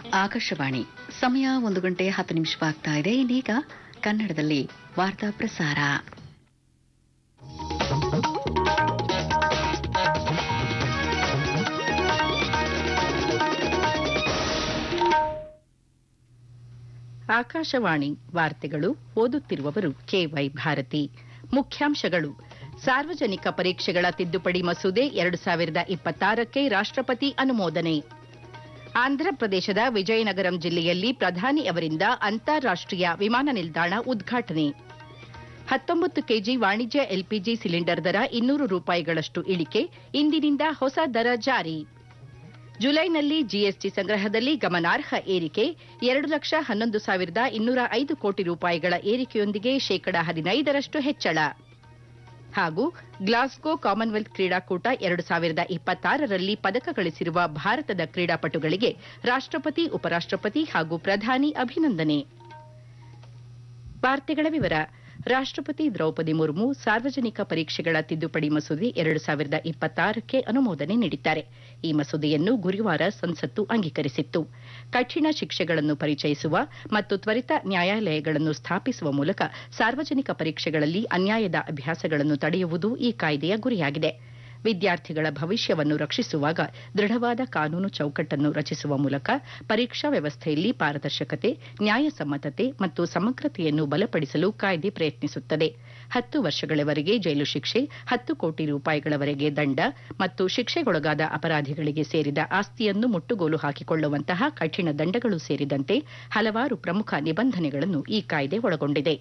ಆಕಾಶವಾಣಿ ಸಮಯ ಒಂದು ಗಂಟೆ ಹತ್ತು ನಿಮಿಷವಾಗ್ತಾ ಇದೆ ಇನ್ನೀಗ ಕನ್ನಡದಲ್ಲಿ ವಾರ್ತಾ ಪ್ರಸಾರ ಆಕಾಶವಾಣಿ ವಾರ್ತೆಗಳು ಓದುತ್ತಿರುವವರು ಕೆವೈ ಭಾರತಿ ಮುಖ್ಯಾಂಶಗಳು ಸಾರ್ವಜನಿಕ ಪರೀಕ್ಷೆಗಳ ತಿದ್ದುಪಡಿ ಮಸೂದೆ ಎರಡು ಸಾವಿರದ ಇಪ್ಪತ್ತಾರಕ್ಕೆ ರಾಷ್ಟ್ರಪತಿ ಅನುಮೋದನೆ ಆಂಧ್ರಪ್ರದೇಶದ ವಿಜಯನಗರಂ ಜಿಲ್ಲೆಯಲ್ಲಿ ಪ್ರಧಾನಿ ಅವರಿಂದ ಅಂತಾರಾಷ್ಟೀಯ ವಿಮಾನ ನಿಲ್ದಾಣ ಉದ್ಘಾಟನೆ ಹತ್ತೊಂಬತ್ತು ಕೆಜಿ ವಾಣಿಜ್ಯ ಎಲ್ಪಿಜಿ ಸಿಲಿಂಡರ್ ದರ ಇನ್ನೂರು ರೂಪಾಯಿಗಳಷ್ಟು ಇಳಿಕೆ ಇಂದಿನಿಂದ ಹೊಸ ದರ ಜಾರಿ ಜುಲೈನಲ್ಲಿ ಜಿಎಸ್ಟಿ ಸಂಗ್ರಹದಲ್ಲಿ ಗಮನಾರ್ಹ ಏರಿಕೆ ಎರಡು ಲಕ್ಷ ಹನ್ನೊಂದು ಸಾವಿರದ ಇನ್ನೂರ ಐದು ಕೋಟಿ ರೂಪಾಯಿಗಳ ಏರಿಕೆಯೊಂದಿಗೆ ಶೇಕಡ ಹದಿನೈದರಷ್ಟು ಹೆಚ್ಚಳ ಹಾಗೂ ಗ್ಲಾಸ್ಗೋ ಕಾಮನ್ವೆಲ್ತ್ ಕ್ರೀಡಾಕೂಟ ಎರಡು ಸಾವಿರದ ಇಪ್ಪತ್ತಾರರಲ್ಲಿ ಪದಕ ಗಳಿಸಿರುವ ಭಾರತದ ಕ್ರೀಡಾಪಟುಗಳಿಗೆ ರಾಷ್ಟ್ರಪತಿ ಉಪರಾಷ್ಟ್ರಪತಿ ಹಾಗೂ ಪ್ರಧಾನಿ ಅಭಿನಂದನೆ ವಾರ್ತೆಗಳ ವಿವರ ರಾಷ್ಟ್ರಪತಿ ದ್ರೌಪದಿ ಮುರ್ಮು ಸಾರ್ವಜನಿಕ ಪರೀಕ್ಷೆಗಳ ತಿದ್ದುಪಡಿ ಮಸೂದೆ ಎರಡು ಸಾವಿರದ ಇಪ್ಪತ್ತಾರಕ್ಕೆ ಅನುಮೋದನೆ ನೀಡಿದ್ದಾರೆ ಈ ಮಸೂದೆಯನ್ನು ಗುರುವಾರ ಸಂಸತ್ತು ಅಂಗೀಕರಿಸಿತ್ತು ಕಠಿಣ ಶಿಕ್ಷೆಗಳನ್ನು ಪರಿಚಯಿಸುವ ಮತ್ತು ತ್ವರಿತ ನ್ಯಾಯಾಲಯಗಳನ್ನು ಸ್ಥಾಪಿಸುವ ಮೂಲಕ ಸಾರ್ವಜನಿಕ ಪರೀಕ್ಷೆಗಳಲ್ಲಿ ಅನ್ಯಾಯದ ಅಭ್ಯಾಸಗಳನ್ನು ತಡೆಯುವುದು ಈ ಕಾಯ್ದೆಯ ಗುರಿಯಾಗಿದೆ ವಿದ್ಯಾರ್ಥಿಗಳ ಭವಿಷ್ಯವನ್ನು ರಕ್ಷಿಸುವಾಗ ದೃಢವಾದ ಕಾನೂನು ಚೌಕಟ್ಟನ್ನು ರಚಿಸುವ ಮೂಲಕ ಪರೀಕ್ಷಾ ವ್ಯವಸ್ಥೆಯಲ್ಲಿ ಪಾರದರ್ಶಕತೆ ನ್ಯಾಯಸಮ್ಮತತೆ ಮತ್ತು ಸಮಗ್ರತೆಯನ್ನು ಬಲಪಡಿಸಲು ಕಾಯ್ದೆ ಪ್ರಯತ್ನಿಸುತ್ತದೆ ಹತ್ತು ವರ್ಷಗಳವರೆಗೆ ಜೈಲು ಶಿಕ್ಷೆ ಹತ್ತು ಕೋಟಿ ರೂಪಾಯಿಗಳವರೆಗೆ ದಂಡ ಮತ್ತು ಶಿಕ್ಷೆಗೊಳಗಾದ ಅಪರಾಧಿಗಳಿಗೆ ಸೇರಿದ ಆಸ್ತಿಯನ್ನು ಮುಟ್ಟುಗೋಲು ಹಾಕಿಕೊಳ್ಳುವಂತಹ ಕಠಿಣ ದಂಡಗಳು ಸೇರಿದಂತೆ ಹಲವಾರು ಪ್ರಮುಖ ನಿಬಂಧನೆಗಳನ್ನು ಈ ಕಾಯ್ದೆ ಒಳಗೊಂಡಿದೆ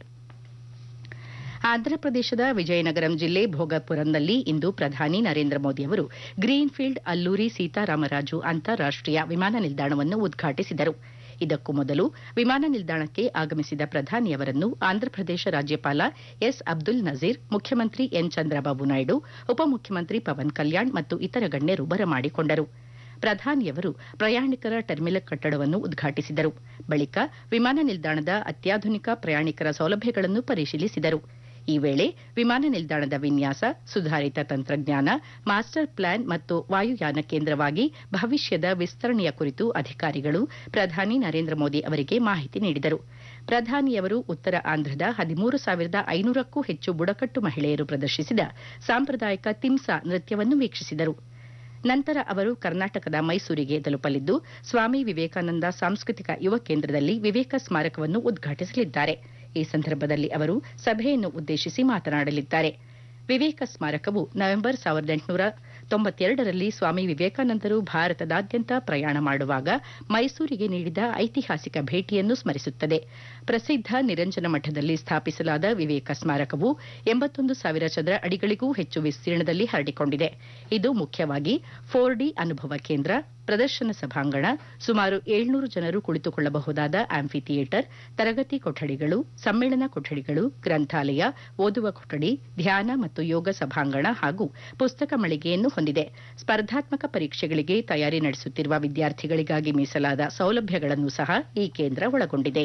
ಆಂಧ್ರಪ್ರದೇಶದ ವಿಜಯನಗರಂ ಜಿಲ್ಲೆ ಭೋಗಪುರಂನಲ್ಲಿ ಇಂದು ಪ್ರಧಾನಿ ನರೇಂದ್ರ ಮೋದಿ ಅವರು ಗ್ರೀನ್ಫೀಲ್ಡ್ ಅಲ್ಲೂರಿ ಸೀತಾರಾಮರಾಜು ಅಂತಾರಾಷ್ಟೀಯ ವಿಮಾನ ನಿಲ್ದಾಣವನ್ನು ಉದ್ಘಾಟಿಸಿದರು ಇದಕ್ಕೂ ಮೊದಲು ವಿಮಾನ ನಿಲ್ದಾಣಕ್ಕೆ ಆಗಮಿಸಿದ ಪ್ರಧಾನಿಯವರನ್ನು ಆಂಧ್ರಪ್ರದೇಶ ರಾಜ್ಯಪಾಲ ಎಸ್ ಅಬ್ದುಲ್ ನಜೀರ್ ಮುಖ್ಯಮಂತ್ರಿ ಎನ್ ಚಂದ್ರಬಾಬು ನಾಯ್ಡು ಉಪಮುಖ್ಯಮಂತ್ರಿ ಪವನ್ ಕಲ್ಯಾಣ್ ಮತ್ತು ಇತರ ಗಣ್ಯರು ಬರಮಾಡಿಕೊಂಡರು ಪ್ರಧಾನಿಯವರು ಪ್ರಯಾಣಿಕರ ಟರ್ಮಿನಲ್ ಕಟ್ಟಡವನ್ನು ಉದ್ಘಾಟಿಸಿದರು ಬಳಿಕ ವಿಮಾನ ನಿಲ್ದಾಣದ ಅತ್ಯಾಧುನಿಕ ಪ್ರಯಾಣಿಕರ ಸೌಲಭ್ಯಗಳನ್ನು ಪರಿಶೀಲಿಸಿದರು ಈ ವೇಳೆ ವಿಮಾನ ನಿಲ್ದಾಣದ ವಿನ್ಯಾಸ ಸುಧಾರಿತ ತಂತ್ರಜ್ಞಾನ ಮಾಸ್ಟರ್ ಪ್ಲಾನ್ ಮತ್ತು ವಾಯುಯಾನ ಕೇಂದ್ರವಾಗಿ ಭವಿಷ್ಯದ ವಿಸ್ತರಣೆಯ ಕುರಿತು ಅಧಿಕಾರಿಗಳು ಪ್ರಧಾನಿ ನರೇಂದ್ರ ಮೋದಿ ಅವರಿಗೆ ಮಾಹಿತಿ ನೀಡಿದರು ಪ್ರಧಾನಿಯವರು ಉತ್ತರ ಆಂಧ್ರದ ಹದಿಮೂರು ಸಾವಿರದ ಐನೂರಕ್ಕೂ ಹೆಚ್ಚು ಬುಡಕಟ್ಟು ಮಹಿಳೆಯರು ಪ್ರದರ್ಶಿಸಿದ ಸಾಂಪ್ರದಾಯಿಕ ತಿಮ್ಸಾ ನೃತ್ಯವನ್ನು ವೀಕ್ಷಿಸಿದರು ನಂತರ ಅವರು ಕರ್ನಾಟಕದ ಮೈಸೂರಿಗೆ ತಲುಪಲಿದ್ದು ಸ್ವಾಮಿ ವಿವೇಕಾನಂದ ಸಾಂಸ್ಕೃತಿಕ ಯುವ ಕೇಂದ್ರದಲ್ಲಿ ವಿವೇಕ ಸ್ಮಾರಕವನ್ನು ಉದ್ಘಾಟಿಸಲಿದ್ದಾರೆ ಈ ಸಂದರ್ಭದಲ್ಲಿ ಅವರು ಸಭೆಯನ್ನು ಉದ್ದೇಶಿಸಿ ಮಾತನಾಡಲಿದ್ದಾರೆ ವಿವೇಕ ಸ್ಮಾರಕವು ನವೆಂಬರ್ ಸಾವಿರದ ಎಂಟುನೂರ ತೊಂಬತ್ತೆರಡರಲ್ಲಿ ಸ್ವಾಮಿ ವಿವೇಕಾನಂದರು ಭಾರತದಾದ್ಯಂತ ಪ್ರಯಾಣ ಮಾಡುವಾಗ ಮೈಸೂರಿಗೆ ನೀಡಿದ ಐತಿಹಾಸಿಕ ಭೇಟಿಯನ್ನು ಸ್ಮರಿಸುತ್ತದೆ ಪ್ರಸಿದ್ಧ ನಿರಂಜನ ಮಠದಲ್ಲಿ ಸ್ಥಾಪಿಸಲಾದ ವಿವೇಕ ಸ್ಮಾರಕವು ಎಂಬತ್ತೊಂದು ಸಾವಿರ ಚದರ ಅಡಿಗಳಿಗೂ ಹೆಚ್ಚು ವಿಸ್ತೀರ್ಣದಲ್ಲಿ ಹರಡಿಕೊಂಡಿದೆ ಇದು ಮುಖ್ಯವಾಗಿ ಫೋರ್ ಡಿ ಅನುಭವ ಕೇಂದ್ರ ಪ್ರದರ್ಶನ ಸಭಾಂಗಣ ಸುಮಾರು ಏಳ್ನೂರು ಜನರು ಕುಳಿತುಕೊಳ್ಳಬಹುದಾದ ಆಂಫಿ ಥಿಯೇಟರ್ ತರಗತಿ ಕೊಠಡಿಗಳು ಸಮ್ಮೇಳನ ಕೊಠಡಿಗಳು ಗ್ರಂಥಾಲಯ ಓದುವ ಕೊಠಡಿ ಧ್ಯಾನ ಮತ್ತು ಯೋಗ ಸಭಾಂಗಣ ಹಾಗೂ ಪುಸ್ತಕ ಮಳಿಗೆಯನ್ನು ಹೊಂದಿದೆ ಸ್ಪರ್ಧಾತ್ಮಕ ಪರೀಕ್ಷೆಗಳಿಗೆ ತಯಾರಿ ನಡೆಸುತ್ತಿರುವ ವಿದ್ಯಾರ್ಥಿಗಳಿಗಾಗಿ ಮೀಸಲಾದ ಸೌಲಭ್ಯಗಳನ್ನು ಸಹ ಈ ಕೇಂದ್ರ ಒಳಗೊಂಡಿದೆ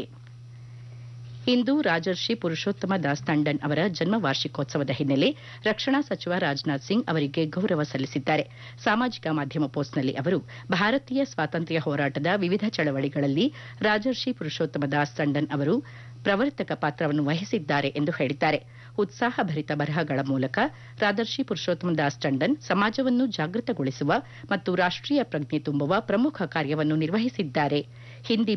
ಇಂದು ರಾಜರ್ಷಿ ಪುರುಷೋತ್ತಮ ದಾಸ್ ತಂಡನ್ ಅವರ ಜನ್ಮ ವಾರ್ಷಿಕೋತ್ಸವದ ಹಿನ್ನೆಲೆ ರಕ್ಷಣಾ ಸಚಿವ ರಾಜನಾಥ್ ಸಿಂಗ್ ಅವರಿಗೆ ಗೌರವ ಸಲ್ಲಿಸಿದ್ದಾರೆ ಸಾಮಾಜಿಕ ಮಾಧ್ಯಮ ಪೋಸ್ಟ್ನಲ್ಲಿ ಅವರು ಭಾರತೀಯ ಸ್ವಾತಂತ್ರ್ಯ ಹೋರಾಟದ ವಿವಿಧ ಚಳವಳಿಗಳಲ್ಲಿ ರಾಜರ್ಷಿ ಪುರುಷೋತ್ತಮ ದಾಸ್ ತಂಡನ್ ಅವರು ಪ್ರವರ್ತಕ ಪಾತ್ರವನ್ನು ವಹಿಸಿದ್ದಾರೆ ಎಂದು ಹೇಳಿದ್ದಾರೆ ಉತ್ಸಾಹಭರಿತ ಬರಹಗಳ ಮೂಲಕ ರಾಜರ್ಷಿ ಪುರುಷೋತ್ತಮ ದಾಸ್ ಟಂಡನ್ ಸಮಾಜವನ್ನು ಜಾಗೃತಗೊಳಿಸುವ ಮತ್ತು ರಾಷ್ಟೀಯ ಪ್ರಜ್ಞೆ ತುಂಬುವ ಪ್ರಮುಖ ಕಾರ್ಯವನ್ನು ನಿರ್ವಹಿಸಿದ್ದಾರೆ ಹಿಂದಿ